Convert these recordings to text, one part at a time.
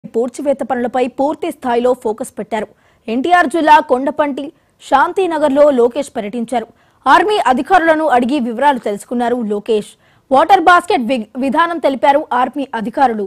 పూడ్చివేత పనులపై పూర్తి స్థాయిలో ఫోకస్ పెట్టారు ఎన్టీఆర్ జిల్లా కొండపంటి శాంతినగర్లో లోకేష్ పర్యటించారు ఆర్మీ అధికారులను అడిగి వివరాలు తెలుసుకున్నారు లోకేష్ వాటర్ బాస్కెట్ వి- విధానం తెలిపారు ఆర్మీ అధికారులు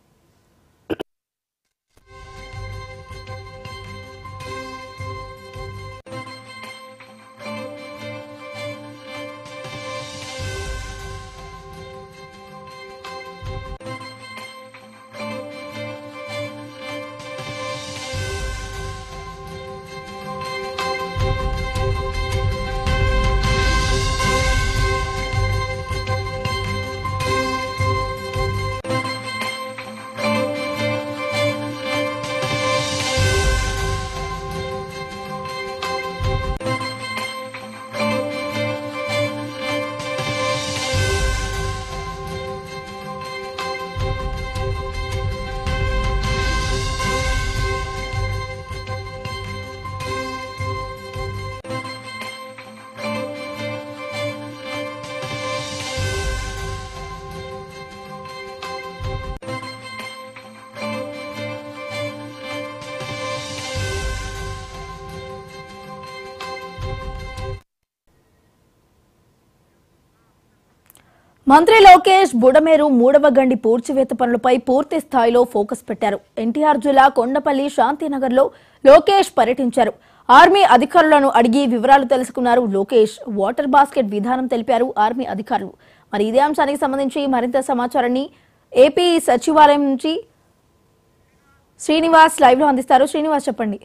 మంత్రి లోకేష్ బుడమేరు మూడవ గండి పూడ్చివేత పనులపై పూర్తి స్థాయిలో ఫోకస్ పెట్టారు ఎన్టీఆర్ జిల్లా కొండపల్లి శాంతినగర్లో లోకేష్ పర్యటించారు ఆర్మీ అధికారులను అడిగి వివరాలు తెలుసుకున్నారు లోకేష్ వాటర్ బాస్కెట్ విధానం తెలిపారు ఆర్మీ అధికారులు మరి ఇదే అంశానికి సంబంధించి మరింత సమాచారాన్ని ఏపీ సచివాలయం నుంచి శ్రీనివాస్ లైవ్ లో అందిస్తారు శ్రీనివాస్ చెప్పండి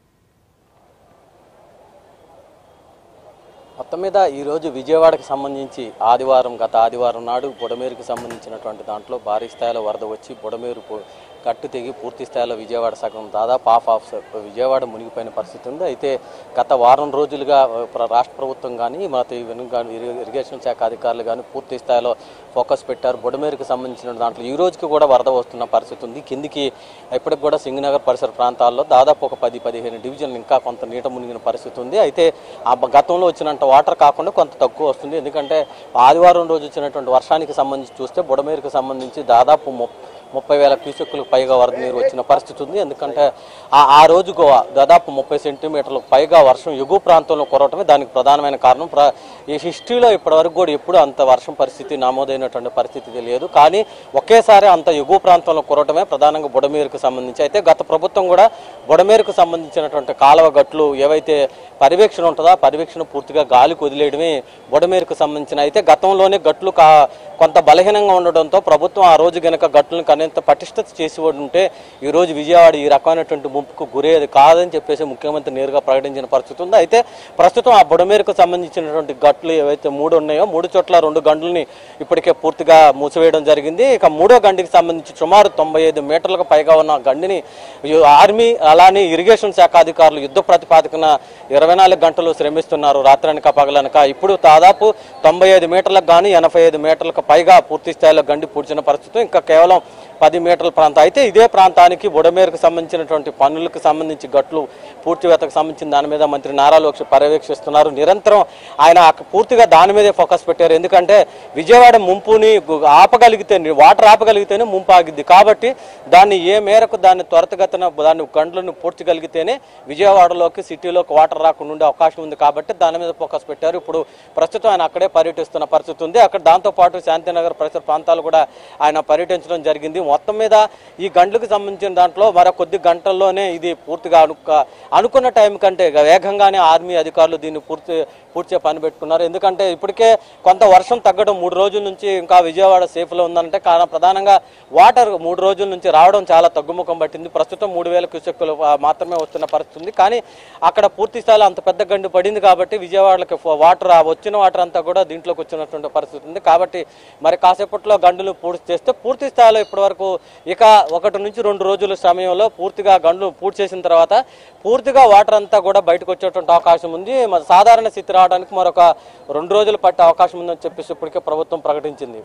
మొత్తం మీద ఈరోజు విజయవాడకి సంబంధించి ఆదివారం గత ఆదివారం నాడు బుడమేరుకు సంబంధించినటువంటి దాంట్లో భారీ స్థాయిలో వరద వచ్చి బుడమేరు పు- కట్టు తెగి పూర్తి స్థాయిలో విజయవాడ సగం దాదాపు హాఫ్ ఆఫ్ విజయవాడ మునిగిపోయిన పరిస్థితి ఉంది అయితే గత వారం రోజులుగా ఆ, ప్ర- రాష్ట్ర ప్రభుత్వం కానీ మన ఇరిగేషన్ శాఖ అధికారులు కానీ పూర్తి స్థాయిలో ఫోకస్ పెట్టారు బుడమేరుకు సంబంధించిన దాంట్లో ఈ రోజుకి కూడా వరద వస్తున్న పరిస్థితి ఉంది కిందికి ఇప్పటికి కూడా సింగనగర్ పరిసర ప్రాంతాల్లో దాదాపు ఒక పది పదిహేను డివిజన్లు ఇంకా కొంత నీట మునిగిన పరిస్థితి ఉంది అయితే ఆ బ- గతంలో వచ్చినంత వాటర్ కాకుండా కొంత తక్కువ వస్తుంది ఎందుకంటే ఆదివారం రోజు వచ్చినటువంటి వర్షానికి సంబంధించి చూస్తే బుడమేరుకు సంబంధించి దాదాపు ముప్- ముప్పై వేల క్యూసెక్కులకు పైగా వరద నీరు వచ్చిన పరిస్థితి ఉంది ఎందుకంటే ఆ ఆ రోజు గోవా దాదాపు ముప్పై సెంటీమీటర్లకు పైగా వర్షం ఎగువ ప్రాంతంలో కురవటమే దానికి ప్రధానమైన కారణం ప్ర ఈ హిస్టరీలో ఇప్పటివరకు కూడా ఎప్పుడు అంత వర్షం పరిస్థితి నమోదైనటువంటి పరిస్థితి లేదు కానీ ఒకేసారి అంత ఎగువ ప్రాంతంలో కురవటమే ప్రధానంగా బుడమేరుకు సంబంధించి అయితే గత ప్రభుత్వం కూడా బుడమేరుకు సంబంధించినటువంటి కాలువ గట్లు ఏవైతే పర్యవేక్షణ ఉంటుందో ఆ పర్యవేక్షణ పూర్తిగా గాలికి వదిలేయడమే బుడమేరుకు సంబంధించిన అయితే గతంలోనే గట్లు కా కొంత బలహీనంగా ఉండడంతో ప్రభుత్వం ఆ రోజు గనక గట్లను కనీంత పటిష్టత చేసి ఉంటే ఈ రోజు విజయవాడ ఈ రకమైనటువంటి ముంపుకు గురేది కాదని చెప్పేసి ముఖ్యమంత్రి నేరుగా ప్రకటించిన పరిస్థితి ఉంది అయితే ప్రస్తుతం ఆ బుడమేరుకు సంబంధించినటువంటి గట్లు ఏవైతే మూడు ఉన్నాయో మూడు చోట్ల రెండు గంటలని ఇప్పటికే పూర్తిగా మూసివేయడం జరిగింది ఇక మూడో గంటకి సంబంధించి సుమారు తొంభై ఐదు మీటర్లకు పైగా ఉన్న గండిని ఈ ఆర్మీ అలానే ఇరిగేషన్ శాఖ అధికారులు యుద్ధ ప్రాతిపాదికన ఇరవై నాలుగు గంటలు శ్రమిస్తున్నారు రాత్రనక పగలనక ఇప్పుడు దాదాపు తొంభై ఐదు మీటర్లకు కానీ ఎనభై ఐదు మీటర్లకు పైగా పూర్తి స్థాయిలో గండి పూడ్చిన పరిస్థితి ఇంకా కేవలం పది మీటర్ల ప్రాంతం అయితే ఇదే ప్రాంతానికి బుడమేరుకు సంబంధించినటువంటి పనులకు సంబంధించి గట్లు పూర్తివేతకు సంబంధించిన దాని మీద మంత్రి నారా లోక్ష పర్యవేక్షిస్తున్నారు నిరంతరం ఆయన అక్క- పూర్తిగా దాని మీదే ఫోకస్ పెట్టారు ఎందుకంటే విజయవాడ ముంపుని గు- ఆపగలిగితే వాటర్ ఆపగలిగితేనే ముంపు ఆగిద్ది కాబట్టి దాన్ని ఏ మేరకు దాన్ని త్వరితగతిన దాన్ని గంటలను పూడ్చగలిగితేనే విజయవాడలోకి సిటీలోకి వాటర్ రాకుండా ఉండే అవకాశం ఉంది కాబట్టి దాని మీద ఫోకస్ పెట్టారు ఇప్పుడు ప్రస్తుతం ఆయన అక్కడే పర్యటిస్తున్న పరిస్థితి ఉంది అక్కడ దాంతోపాటు శాంతినగర్ పరిసర ప్రాంతాలు కూడా ఆయన పర్యటించడం జరిగింది మొత్తం మీద ఈ గంటలకు సంబంధించిన దాంట్లో మరో కొద్ది గంటల్లోనే ఇది పూర్తిగా అనుక అనుకున్న టైం కంటే ఇక వేగంగానే ఆర్మీ అధికారులు దీన్ని పూర్తి పూర్తి చేయ పని పెట్టుకున్నారు ఎందుకంటే ఇప్పటికే కొంత వర్షం తగ్గడం మూడు రోజుల నుంచి ఇంకా విజయవాడ సేఫ్లో ఉందంటే కారణం ప్రధానంగా వాటర్ మూడు రోజుల నుంచి రావడం చాలా తగ్గుముఖం పట్టింది ప్రస్తుతం మూడు వేల క్యూసెక్కులు ఆ, మాత్రమే వస్తున్న పరిస్థితి ఉంది కానీ అక్కడ పూర్తి స్థాయిలో అంత పెద్ద గండి పడింది కాబట్టి విజయవాడకి ఫ- వాటర్ ఆ వచ్చిన వాటర్ అంతా కూడా దీంట్లోకి వచ్చినటువంటి పరిస్థితి ఉంది కాబట్టి మరి కాసేపట్లో గండులు పూర్తి చేస్తే పూర్తి స్థాయిలో ఇప్పటి వరకు ఇక ఒకటి నుంచి రెండు రోజుల సమయంలో పూర్తిగా గండ్లు పూర్తి చేసిన తర్వాత పూర్తిగా వాటర్ అంతా కూడా బయటకు వచ్చేటువంటి అవకాశం ఉంది మరి సాధారణ స్థితి రావడానికి మరొక రెండు రోజులు పట్టే అవకాశం ఉందని చెప్పేసి ఇప్పటికే ప్రభుత్వం ప్రకటించింది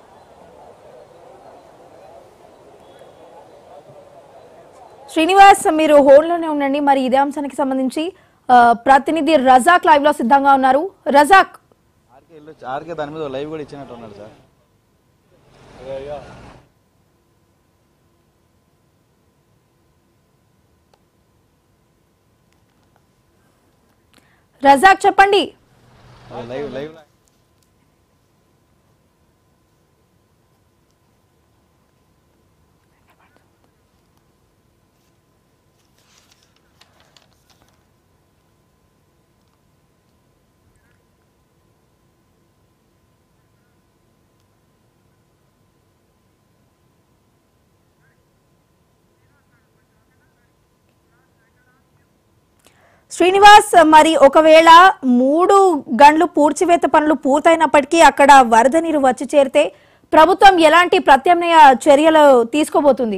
శ్రీనివాస్ మీరు హోల్లోనే ఉండండి మరి ఇదే అంశానికి సంబంధించి ఆ, ప్రతినిధి రజాక్ లైవ్ లో సిద్ధంగా ఉన్నారు రజాక్ ఆర్కే వెళ్ళొచ్చు ఆర్కే దాని మీద లైవ్ కూడా ఇచ్చినట్టు ఉన్నాడు సార్ రజాక్ చెప్పండి లైవ్ లైవ్ శ్రీనివాస్ మరి ఒకవేళ మూడు గంటలు పూడ్చివేత పనులు పూర్తయినప్పటికీ అక్కడ వరద నీరు వచ్చి చేరితే ప్రభుత్వం ఎలాంటి ప్రత్యామ్నాయ చర్యలు తీసుకోబోతుంది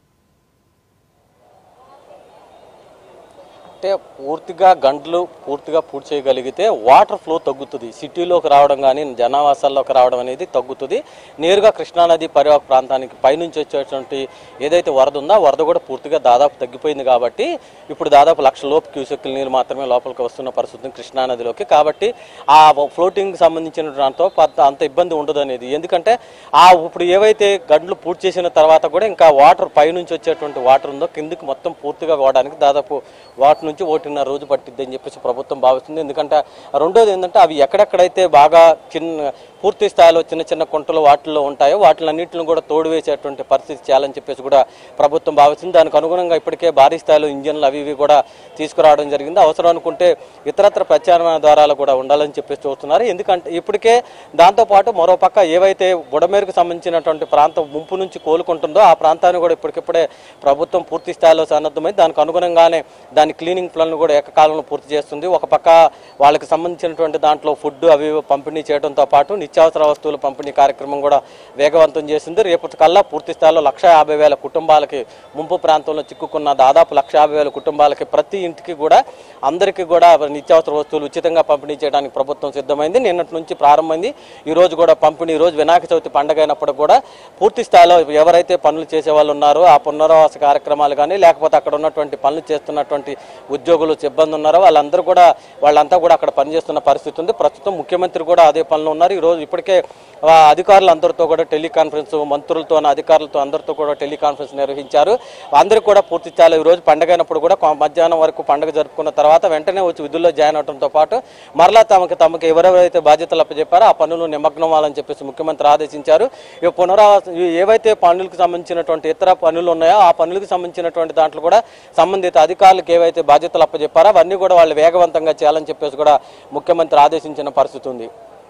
అంటే పూర్తిగా గంటలు పూర్తిగా పూర్తి చేయగలిగితే వాటర్ ఫ్లో తగ్గుతుంది సిటీలోకి రావడం కానీ జనావాసాల్లోకి రావడం అనేది తగ్గుతుంది నేరుగా కృష్ణానది పరివాహక ప్రాంతానికి పైనుంచి వచ్చేటువంటి ఏదైతే వరద ఉందో ఆ వరద కూడా పూర్తిగా దాదాపు తగ్గిపోయింది కాబట్టి ఇప్పుడు దాదాపు లక్ష లోపు క్యూసెక్కుల నీరు మాత్రమే లోపలికి వస్తున్న పరిస్థితి ఉంది కృష్ణానదిలోకి కాబట్టి ఆ ఫ్లోటింగ్ సంబంధించిన దాంతో పెద్ద అంత ఇబ్బంది ఉండదు అనేది ఎందుకంటే ఆ ఇప్పుడు ఏవైతే గంటలు పూర్తి చేసిన తర్వాత కూడా ఇంకా వాటర్ పైనుంచి వచ్చేటువంటి వాటర్ ఉందో కిందికి మొత్తం పూర్తిగా పోవడానికి దాదాపు వాటి నుంచి ఒకటిన్నర రోజు పట్టిద్ది అని చెప్పేసి ప్రభుత్వం భావిస్తుంది ఎందుకంటే రెండోది ఏంటంటే అవి ఎక్కడెక్కడైతే బాగా చిన్న పూర్తి స్థాయిలో చిన్న చిన్న కుంటలు వాటిల్లో ఉంటాయో వాటిలన్నింటిని కూడా తోడువేసేటువంటి పరిస్థితి చేయాలని చెప్పేసి కూడా ప్రభుత్వం భావిస్తుంది దానికి అనుగుణంగా ఇప్పటికే భారీ స్థాయిలో ఇంజన్లు అవి ఇవి కూడా తీసుకురావడం జరిగింది అవసరం అనుకుంటే ఇతరత్ర ప్రత్యామ్నాయ ద్వారాలు కూడా ఉండాలని చెప్పేసి చూస్తున్నారు ఎందుకంటే ఇప్పటికే దాంతోపాటు మరోపక్క ఏవైతే బుడమేరుకు సంబంధించినటువంటి ప్రాంతం ముంపు నుంచి కోలుకుంటుందో ఆ ప్రాంతాన్ని కూడా ఇప్పటికిప్పుడే ప్రభుత్వం పూర్తి స్థాయిలో సన్నద్ధమై దానికి అనుగుణంగానే దాని క్లీనింగ్ ప్లాన్లు కూడా ఏకకాలంలో పూర్తి చేస్తుంది ఒక పక్క వాళ్ళకి సంబంధించినటువంటి దాంట్లో ఫుడ్ అవి ఇవి పంపిణీ చేయడంతో పాటు నిత్యావసర వస్తువుల పంపిణీ కార్యక్రమం కూడా వేగవంతం చేసింది రేపటి కల్లా పూర్తి స్థాయిలో లక్ష యాభై వేల కుటుంబాలకి ముంపు ప్రాంతంలో చిక్కుకున్న దాదాపు లక్ష యాభై వేల కుటుంబాలకి ప్రతి ఇంటికి కూడా అందరికీ కూడా నిత్యావసర వస్తువులు ఉచితంగా పంపిణీ చేయడానికి ప్రభుత్వం సిద్ధమైంది నిన్నటి నుంచి ప్రారంభమైంది ఈ రోజు కూడా పంపిణీ ఈ రోజు వినాయక చవితి పండుగ అయినప్పుడు కూడా పూర్తి స్థాయిలో ఎవరైతే పనులు చేసే వాళ్ళు ఉన్నారో ఆ పునరావాస కార్యక్రమాలు కానీ లేకపోతే అక్కడ ఉన్నటువంటి పనులు చేస్తున్నటువంటి ఉద్యోగులు సిబ్బంది ఉన్నారో వాళ్ళందరూ కూడా వాళ్ళంతా కూడా అక్కడ పనిచేస్తున్న పరిస్థితి ఉంది ప్రస్తుతం ముఖ్యమంత్రి కూడా అదే పనులు ఉన్నారు ఈ రోజు ఇప్పటికే ఆ, అధికారులందరితో కూడా టెలికాన్ఫరెన్స్ మంత్రులతో అధికారులతో అందరితో కూడా టెలికాన్ఫరెన్స్ నిర్వహించారు అందరూ కూడా పూర్తి స్థాయిలో ఈ రోజు పండుగ అయినప్పుడు కూడా కొ- మధ్యాహ్నం వరకు పండుగ జరుపుకున్న తర్వాత వెంటనే వచ్చి విధుల్లో జాయిన్ అవడంతో పాటు మరలా తమకు తమకు ఎవరెవరైతే బాధ్యతలు అప్పచెప్పారో ఆ పనులు నిమగ్నం అవ్వాలని చెప్పేసి ముఖ్యమంత్రి ఆదేశించారు ఈ పునరావాస ఈ ఏవైతే పనులకు సంబంధించినటువంటి ఇతర పనులు ఉన్నాయో ఆ పనులకు సంబంధించినటువంటి దాంట్లో కూడా సంబంధిత అధికారులకు ఏవైతే బాధ్యతలు అప్పచెప్పారో అవన్నీ కూడా వాళ్ళు వేగవంతంగా చేయాలని చెప్పేసి కూడా ముఖ్యమంత్రి ఆదేశించిన పరిస్థితి ఉంది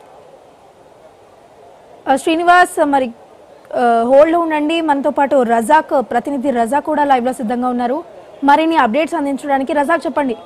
ఆ, శ్రీనివాస్ మరి హోల్డ్ ఉండండి మనతో పాటు రజాక్ ప్రతినిధి రజాక్ కూడా లైవ్ లో సిద్ధంగా ఉన్నారు మరిన్ని అప్డేట్స్ అందించడానికి రజాక్ చెప్పండి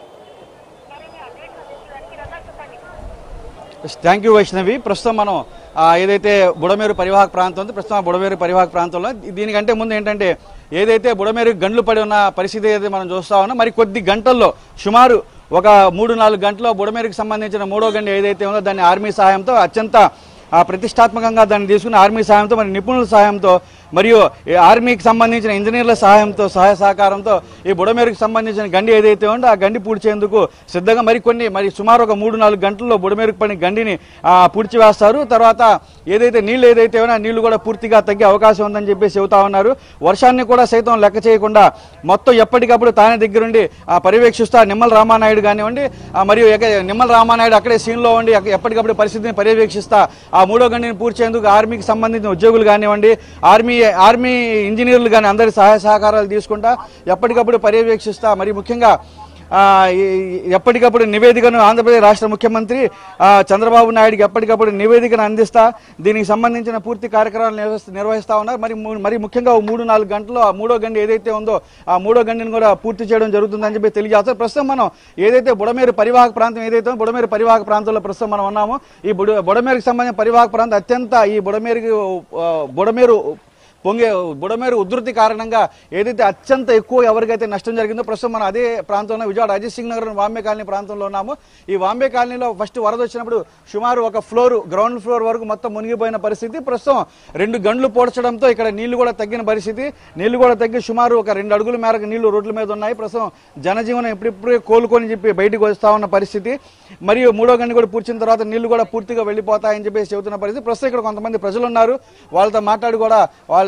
థ్యాంక్ యూ వైష్ణవి ప్రస్తుతం మనం ఆ, ఏదైతే బుడమేరు పరివాహక ప్రాంతం ఉంది ప్రస్తుతం ఆ బుడమేరు పరివాహక ప్రాంతంలో దీనికంటే ముందు ఏంటంటే ఏదైతే బుడమేరు గండ్లు పడి ఉన్న పరిస్థితి ఏదైతే మనం చూస్తా ఉన్నాం మరి కొద్ది గంటల్లో సుమారు ఒక మూడు నాలుగు గంటల్లో బుడమేరుకు సంబంధించిన మూడో గంట ఏదైతే ఉందో దాన్ని ఆర్మీ సహాయంతో అత్యంత ఆ, ప్రతిష్టాత్మకంగా దాన్ని తీసుకుని ఆర్మీ సహాయంతో మరి నిపుణుల సహాయంతో మరియు ఈ ఆర్మీకి సంబంధించిన ఇంజనీర్ల సహాయంతో సహాయ సహకారంతో ఈ బుడమేరుకు సంబంధించిన గండి ఏదైతే ఉందో ఆ గండి పూడ్చేందుకు సిద్ధంగా మరి కొన్ని మరి సుమారు ఒక మూడు నాలుగు గంటల్లో బుడమేరుకు పడిన గండిని ఆ, పూడ్చివేస్తారు తర్వాత ఏదైతే నీళ్లు ఏదైతే ఉన్నా నీళ్లు కూడా పూర్తిగా తగ్గే అవకాశం ఉందని చెప్పేసి చెబుతా ఉన్నారు వర్షాన్ని కూడా సైతం లెక్క చేయకుండా మొత్తం ఎప్పటికప్పుడు తానే దగ్గరుండి ఆ, పర్యవేక్షిస్తా నిమ్మల రామానాయుడు కానివ్వండి ఆ, మరియు ఎక- నిమ్మల రామానాయుడు అక్కడే సీన్లో ఉండి ఎక్క- ఎప్పటికప్పుడు పరిస్థితిని పర్యవేక్షిస్తా ఆ మూడో గండిని పూడ్చేందుకు ఆర్మీకి సంబంధించిన ఉద్యోగులు కానివ్వండి ఆర్మీ ఆర్మీ ఇంజనీర్లు కానీ అందరి సహాయ సహకారాలు తీసుకుంటా ఎప్పటికప్పుడు పర్యవేక్షిస్తా మరి ముఖ్యంగా ఆ, ఈ- ఎప్పటికప్పుడు నివేదికను ఆంధ్రప్రదేశ్ రాష్ట్ర ముఖ్యమంత్రి ఆ, చంద్రబాబు నాయుడుకి ఎప్పటికప్పుడు నివేదికను అందిస్తా దీనికి సంబంధించిన పూర్తి కార్యక్రమాలు నిర్వహిస్త- నిర్వహిస్తా ఉన్నారు మరి ము- మరి ముఖ్యంగా ఓ మూడు నాలుగు గంటల్లో ఆ మూడో గంట ఏదైతే ఉందో ఆ మూడో గంటను కూడా పూర్తి చేయడం జరుగుతుందని చెప్పి తెలియజేస్తారు ప్రస్తుతం మనం ఏదైతే బుడమేరు పరివాహక ప్రాంతం ఏదైతే ఉందో బుడమేరు పరివాహక ప్రాంతంలో ప్రస్తుతం మనం ఉన్నాము ఈ బుడ బుడమేరుకు సంబంధించిన పరివాహక ప్రాంతం అత్యంత ఈ బుడమేరుకి ఆ, బుడమేరు పొంగే బుడమేరు ఉధృతి కారణంగా ఏదైతే అత్యంత ఎక్కువ ఎవరికైతే నష్టం జరిగిందో ప్రస్తుతం మనం అదే ప్రాంతంలో విజయవాడ అజిత్ సింగ్ నగర్ వాంబే కాలనీ ప్రాంతంలో ఉన్నాము ఈ వాంబే కాలనీలో ఫస్ట్ వరద వచ్చినప్పుడు సుమారు ఒక ఫ్లోర్ గ్రౌండ్ ఫ్లోర్ వరకు మొత్తం మునిగిపోయిన పరిస్థితి ప్రస్తుతం రెండు గంటలు పోడ్చడంతో ఇక్కడ నీళ్లు కూడా తగ్గిన పరిస్థితి నీళ్లు కూడా తగ్గి సుమారు ఒక రెండు అడుగుల మేరకు నీళ్లు రోడ్ల మీద ఉన్నాయి ప్రస్తుతం జనజీవనం ఇప్పుడిప్పుడే కోలుకొని చెప్పి బయటికి వస్తా ఉన్న పరిస్థితి మరియు మూడో గంట కూడా పూడ్చిన తర్వాత నీళ్లు కూడా పూర్తిగా వెళ్ళిపోతాయని చెప్పేసి చెబుతున్న పరిస్థితి ప్రస్తుతం ఇక్కడ కొంతమంది ప్రజలు ఉన్నారు వాళ్ళతో మాట్లాడి కూడా వాళ్ళ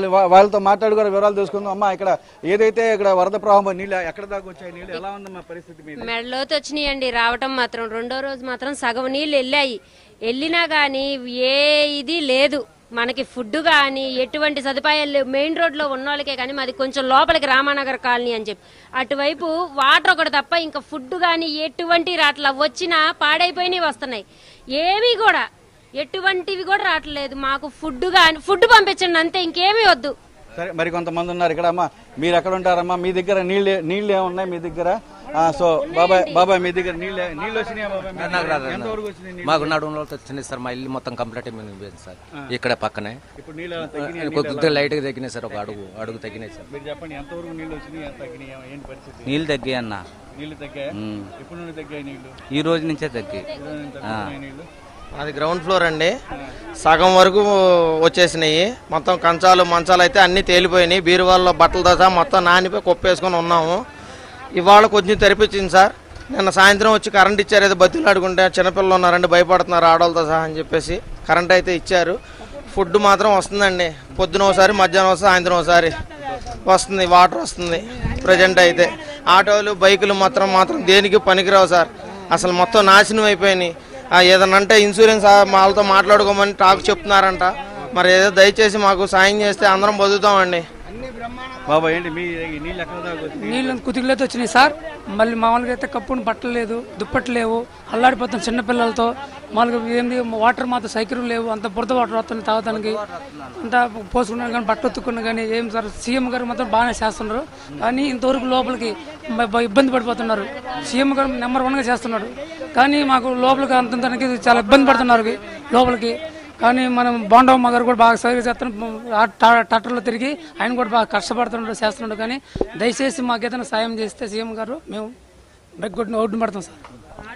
వాళ్ళ వా- వాళ్ళతో మాట్లాడి కూడా వివరాలు తెలుసుకుందాం అమ్మా ఇక్కడ ఏదైతే ఇక్కడ వరద ప్రవాహం నీళ్ళు ఎక్కడ దాకా వచ్చాయి నీళ్ళు ఎలా ఉందమ్మా పరిస్థితి మీద మెడలోకి వచ్చినాయండి రావటం మాత్రం రెండో రోజు మాత్రం సగం నీళ్ళు వెళ్ళాయి వెళ్ళినా గానీ ఏ ఇది లేదు మనకి ఫుడ్ కానీ ఎటువంటి సదుపాయాలు లేవు మెయిన్ రోడ్ లో ఉన్న వాళ్ళకే కానీ మాది కొంచెం లోపలికి రామానగర్ కాలనీ అని చెప్పి అటువైపు వాటర్ ఒకటి తప్ప ఇంకా ఫుడ్ కానీ ఎటువంటి రాట్ల వచ్చినా పాడైపోయినవి వస్తున్నాయి ఏమీ కూడా ఎటువంటివి కూడా రావట్లేదు మాకు ఫుడ్ కానీ ఫుడ్ పంపించండి అంతే ఇంకేమీ వద్దు సరే మరి కొంతమంది ఉన్నారు ఇక్కడ అమ్మా మీరు ఎక్కడ ఉంటారమ్మా మీ దగ్గర నీళ్ళు నీళ్ళు ఏమున్నాయి మీ దగ్గర ఆ, సో బాబాయ్ బాబాయ్ మీ దగ్గర నీళ్ళు నీళ్ళు వచ్చినాయా బాబాయ్ మీ నాకు దగ్గర? రాదు అన్న. ఎంతవరకు వచ్చినాయి నీళ్ళు? మాకు నడుములో వచ్చింది సార్ మా ఇల్లు మొత్తం కంప్లీట్ అయిపోయింది సార్ ఇక్కడ పక్కనే ఇప్పుడు నీళ్ళు ఏమైనా తగ్గినాయా? కొద్దిగా లైట్ గా తగ్గినాయి సార్ ఒక అడుగు అడుగు తగ్గినాయి సార్ మీరు చెప్పండి ఎంతవరకు నీళ్ళు వచ్చినాయి ఎంత తగ్గినాయి ఏంటి పరిస్థితి నీళ్ళు తగ్గాయి అన్న నీళ్ళు తగ్గాయి ఇప్పుడు నుండి తగ్గాయి నీళ్ళు ఈ రోజు నుంచే తగ్గాయి ఈ రోజు నుంచి తగ్గుతున్నాయి నీళ్ళు అది గ్రౌండ్ ఫ్లోర్ అండి సగం వరకు వచ్చేసినాయి మొత్తం కంచాలు మంచాలు అయితే అన్ని తేలిపోయినాయి బీరువాల్లో బట్టలు దశ మొత్తం నానిపోయి కుప్పేసుకొని ఉన్నాము ఇవాళ కొంచెం తెరిపించింది సార్ నిన్న సాయంత్రం వచ్చి కరెంట్ ఇచ్చారు ఏదో బతులు ఆడుకుంటే చిన్నపిల్లలు ఉన్నారండి భయపడుతున్నారు ఆడవాళ్ళతో సహా అని చెప్పేసి కరెంట్ అయితే ఇచ్చారు ఫుడ్ మాత్రం వస్తుందండి పొద్దున ఒకసారి మధ్యాహ్నం ఒకసారి సాయంత్రం ఒకసారి వస్తుంది వాటర్ వస్తుంది ప్రజెంట్ అయితే ఆటోలు బైకులు మాత్రం మాత్రం దేనికి పనికిరావు సార్ అసలు మొత్తం నాశనం అయిపోయినాయి ఆ, ఏదన్నా అంటే ఇన్సూరెన్స్ ఆ వాళ్ళతో మాట్లాడుకోమని టాక్ చెప్తున్నారంట మరి ఏదో దయచేసి మాకు సాయం చేస్తే అందరం బతుకుతామండి బాబా ఏంటి మీ ఈ నీళ్ళు ఎక్కడ దాకా వచ్చినాయి నీళ్ళు కుతికిలేతో వచ్చినాయి సార్ మళ్ళీ మామూలుగా అయితే కప్పుని బట్టలు లేదు దుప్పట్లు లేవు అల్లాడిపోతాం చిన్నపిల్లలతో మామూలుగా ఏంది వాటర్ మాత్రం సైకిల్ లేవు అంత బురద వాటర్ వస్తుంది తాగడానికి అంతా పోసుకున్నా కానీ బట్ట ఉత్తుకున్నా కానీ ఏం సార్ సీఎం గారు మాత్రం బాగానే చేస్తున్నారు కానీ ఇంతవరకు లోపలికి బ- బ- ఇబ్బంది పడిపోతున్నారు సీఎం గారు నెంబర్ వన్గా చేస్తున్నాడు కానీ మాకు లోపలికి అంతంతనికి చాలా ఇబ్బంది పడుతున్నారు లోపలికి కానీ మనం బాండవమ్మ గారు కూడా బాగా సరిగ్గా చేస్తున్నాడు ట్రాక్టర్లో తిరిగి ఆయన కూడా బాగా కష్టపడుతున్నాడు చేస్తున్నాడు కానీ దయచేసి మాకేదైనా సాయం చేస్తే సీఎం గారు మేము బెగ్గొట్టిన ఒడ్డు పడతాం సార్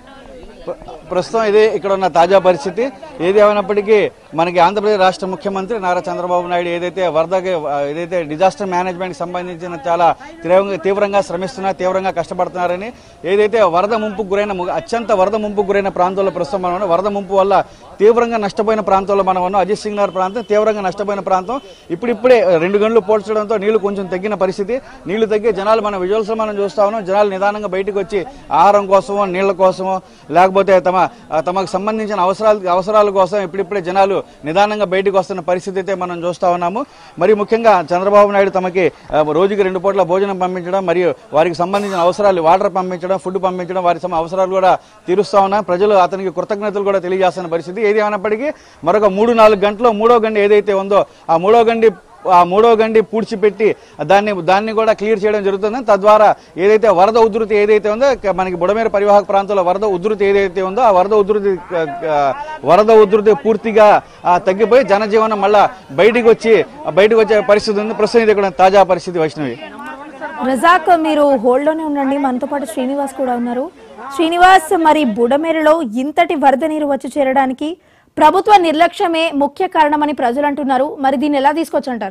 ప్ర- ప్రస్తుతం ఇదే ఇక్కడ ఉన్న తాజా పరిస్థితి ఏది ఏమైనప్పటికీ మనకి ఆంధ్రప్రదేశ్ రాష్ట్ర ముఖ్యమంత్రి నారా చంద్రబాబు నాయుడు ఏదైతే వరదకి ఆ, ఏదైతే డిజాస్టర్ మేనేజ్మెంట్ సంబంధించిన చాలా తీవ్రంగా తీవ్రంగా శ్రమిస్తున్నారు తీవ్రంగా కష్టపడుతున్నారని ఏదైతే వరద ముంపుకు గురైన ము- అత్యంత వరద ముంపుకు గురైన ప్రాంతాల్లో ప్రస్తుతం మనం ఉన్నాం. వరద ముంపు వల్ల తీవ్రంగా నష్టపోయిన ప్రాంతాల్లో మనం ఉన్నాం అజిత్ సింగ్ నగర్ ప్రాంతం తీవ్రంగా నష్టపోయిన ప్రాంతం ఇప్పుడిప్పుడే రెండు గంటలు పోల్చడంతో నీళ్లు కొంచెం తగ్గిన పరిస్థితి నీళ్లు తగ్గి జనాలు మన విజువల్స్ మనం చూస్తా ఉన్నాం జనాలు నిదానంగా బయటకు వచ్చి ఆహారం కోసమో నీళ్ల కోసమో లేకపోతే తమ ఆ, తమకు సంబంధించిన అవసరాలు అవసరాల కోసం ఇప్పుడిప్పుడే జనాలు నిదానంగా బయటకు వస్తున్న పరిస్థితి అయితే మనం చూస్తా ఉన్నాము మరి ముఖ్యంగా చంద్రబాబు నాయుడు తమకి ఆ, రోజుకి రెండు పూట్ల భోజనం పంపించడం మరియు వారికి సంబంధించిన అవసరాలు వాటర్ పంపించడం ఫుడ్ పంపించడం వారి సమ అవసరాలు కూడా తీరుస్తా ఉన్నా ప్రజలు అతనికి కృతజ్ఞతలు కూడా తెలియజేస్తున్న పరిస్థితి ఏది ఏమైనప్పటికీ మరొక మూడు నాలుగు గంటల్లో మూడో గండి ఏదైతే ఉందో ఆ మూడో గండి ఆ మూడో గండి పూడ్చిపెట్టి దాన్ని దాన్ని కూడా క్లియర్ చేయడం జరుగుతుంది తద్వారా ఏదైతే వరద ఉధృతి ఏదైతే ఉందో క- మనకి బుడమేరు పరివాహక ప్రాంతంలో వరద ఉధృతి ఏదైతే ఉందో ఆ వరద ఉధృతి క- క- వరద ఉధృతి పూర్తిగా ఆ, తగ్గిపోయి జనజీవనం మళ్ళా బయటికి వచ్చి ఆ, బయటకు వచ్చే పరిస్థితి ఉంది ప్రస్తుతం ఇది కూడా తాజా పరిస్థితి వైష్ణవి రజాక్ మీరు హోల్డ్ లోనే ఉండండి మనతో పాటు శ్రీనివాస్ కూడా ఉన్నారు శ్రీనివాస్ మరి బుడమేరులో ఇంతటి వరద నీరు వచ్చి చేరడానికి ప్రభుత్వ నిర్లక్ష్యమే ముఖ్య కారణమని ప్రజలు అంటున్నారు మరి దీన్ని ఎలా తీసుకొచ్చంటారు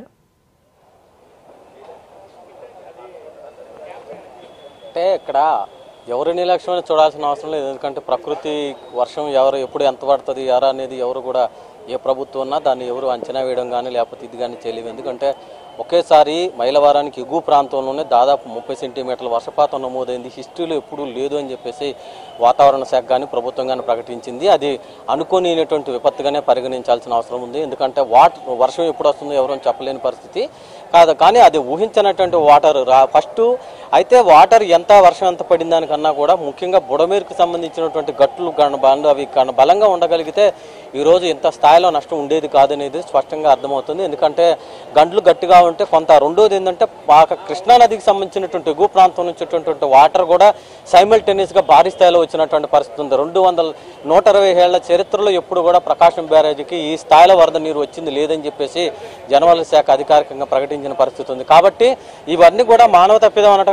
అంటే ఇక్కడ ఎవరి నిర్లక్ష్యమైన చూడాల్సిన అవసరం లేదు ఎందుకంటే ప్రకృతి వర్షం ఎవరు ఎప్పుడు ఎంత పడుతుంది ఎవరు అనేది ఎవరు కూడా ఏ ప్రభుత్వం ఉన్నా దాన్ని ఎవరు అంచనా వేయడం కానీ లేకపోతే ఇది కానీ చేయలేవు ఎందుకంటే ఒకేసారి మైలవారానికి ఎగువ ప్రాంతంలోనే దాదాపు ముప్పై సెంటీమీటర్ల వర్షపాతం నమోదైంది హిస్టరీలో ఎప్పుడూ లేదు అని చెప్పేసి వాతావరణ శాఖ కానీ ప్రభుత్వం కానీ ప్రకటించింది అది అనుకోనినటువంటి విపత్తుగానే పరిగణించాల్సిన అవసరం ఉంది ఎందుకంటే వాటర్ వర్షం ఎప్పుడు వస్తుందో ఎవరూ చెప్పలేని పరిస్థితి కాదు కానీ అది ఊహించినటువంటి వాటర్ రా ఫస్ట్ అయితే వాటర్ ఎంత వర్షం ఎంత పడిన దానికన్నా కూడా ముఖ్యంగా బుడమేరుకు సంబంధించినటువంటి గట్లు గణ- బండ అవి గణ- బలంగా ఉండగలిగితే ఈరోజు ఇంత స్థాయిలో నష్టం ఉండేది కాదనేది స్పష్టంగా అర్థమవుతుంది ఎందుకంటే గంటలు గట్టిగా ఉంటే కొంత రెండోది ఏంటంటే బాగా కృష్ణా నదికి సంబంధించినటువంటి ఎగువ ప్రాంతం నుంచి వచ్చేటువంటి వాటర్ కూడా సైమల్టేనియస్ గా భారీ స్థాయిలో వచ్చినటువంటి పరిస్థితి ఉంది రెండు వందల నూట ఇరవై ఏళ్ల చరిత్రలో ఎప్పుడు కూడా ప్రకాశం బ్యారేజీకి ఈ స్థాయిలో వరద నీరు వచ్చింది లేదని చెప్పేసి జనవల శాఖ అధికారికంగా ప్రకటించిన పరిస్థితి ఉంది కాబట్టి ఇవన్నీ కూడా మానవ తప్పిదం అనడం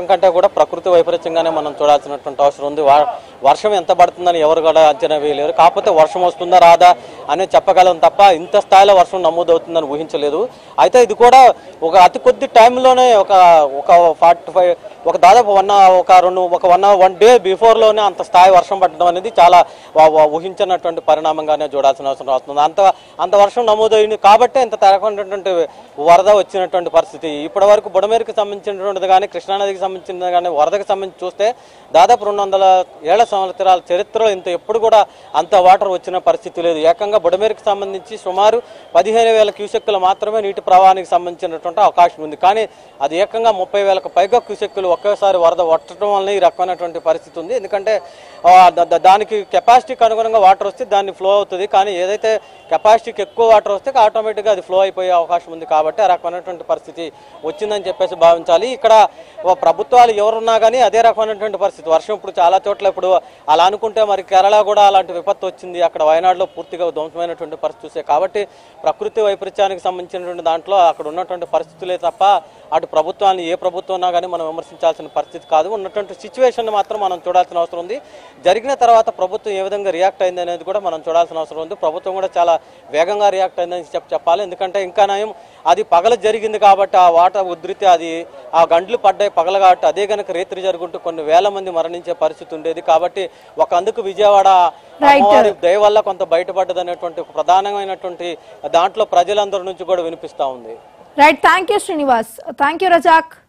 వర్షం కంటే కూడా ప్రకృతి వైపరీత్యంగానే మనం చూడాల్సినటువంటి అవసరం ఉంది వా- వర్షం ఎంత పడుతుందని ఎవరు కూడా అంచనా వేయలేరు కాకపోతే వర్షం వస్తుందా రాదా అని చెప్పగలం తప్ప ఇంత స్థాయిలో వర్షం నమోదవుతుందని ఊహించలేదు అయితే ఇది కూడా ఒక అతి కొద్ది టైంలోనే ఒక ఒక ఫార్టీ ఫైవ్ ఒక దాదాపు వన్ ఒక రెండు ఒక వన్ వన్ డే బిఫోర్లోనే అంత స్థాయి వర్షం పడడం అనేది చాలా వా- వా- ఊహించినటువంటి పరిణామంగానే చూడాల్సిన అవసరం వస్తుంది అంత అంత వర్షం నమోదైంది కాబట్టి ఇంత తరగనటువంటి వరద వచ్చినటువంటి పరిస్థితి ఇప్పటి వరకు బుడమేరుకి సంబంధించినటువంటిది కానీ కృష్ణానదికి సంబంధించినది కానీ వరదకి సంబంధించి చూస్తే దాదాపు రెండు వందల ఏళ్ల సంవత్సరాల చరిత్రలో ఇంత ఎప్పుడు కూడా అంత వాటర్ వచ్చిన పరిస్థితి లేదు ఏకంగా బుడమేరుకి సంబంధించి సుమారు పదిహేను వేల క్యూసెక్కులు మాత్రమే నీటి ప్రవాహానికి సంబంధించినటువంటి అవకాశం ఉంది కానీ అది ఏకంగా ముప్పై వేలకు పైగా క్యూసెక్కులు ఒకేసారి వరద పట్టడం వల్ల ఈ రకమైనటువంటి పరిస్థితి ఉంది ఎందుకంటే ఆ, ద- ద- దానికి కెపాసిటీకి అనుగుణంగా వాటర్ వస్తే దాన్ని ఫ్లో అవుతుంది కానీ ఏదైతే కెపాసిటీకి ఎక్కువ వాటర్ వస్తే ఆటోమేటిక్గా అది ఫ్లో అయిపోయే అవకాశం ఉంది కాబట్టి ఆ రకమైనటువంటి పరిస్థితి వచ్చిందని చెప్పేసి భావించాలి ఇక్కడ ఓ ప్రభుత్వాలు ఎవరున్నా కానీ అదే రకమైనటువంటి పరిస్థితి వర్షం ఇప్పుడు చాలా చోట్ల ఇప్పుడు అలా అనుకుంటే మరి కేరళ కూడా అలాంటి విపత్తు వచ్చింది అక్కడ వయనాడులో పూర్తిగా ధ్వంసమైనటువంటి పరిస్థితి చూసే కాబట్టి ప్రకృతి వైపరీత్యానికి సంబంధించినటువంటి దాంట్లో అక్కడ ఉన్నటువంటి పరిస్థితులే తప్ప అటు ప్రభుత్వాన్ని ఏ ప్రభుత్వం ఉన్నా కానీ మనం విమర్శించాల్సిన పరిస్థితి కాదు ఉన్నటువంటి సిచ్యువేషన్ మాత్రం మనం చూడాల్సిన అవసరం ఉంది జరిగిన తర్వాత ప్రభుత్వం ఏ విధంగా రియాక్ట్ అయింది అనేది కూడా మనం చూడాల్సిన అవసరం ఉంది ప్రభుత్వం కూడా చాలా వేగంగా రియాక్ట్ అయిందని చెప్పి చెప్పాలి ఎందుకంటే ఇంకా నయం అది పగల జరిగింది కాబట్టి ఆ వాటర్ ఉధృతి అది ఆ గంటలు పడ్డాయి పగల కాబట్టి అదే కనుక రేత్రి జరుగుంటూ కొన్ని వేల మంది మరణించే పరిస్థితి ఉండేది కాబట్టి ఒక అందుకు విజయవాడ అమ్మవారి దయ వల్ల కొంత బయటపడ్డది అనేటువంటి ఒక ప్రధానమైనటువంటి దాంట్లో ప్రజలందరి నుంచి కూడా వినిపిస్తా ఉంది right thank you Srinivas thank you Razak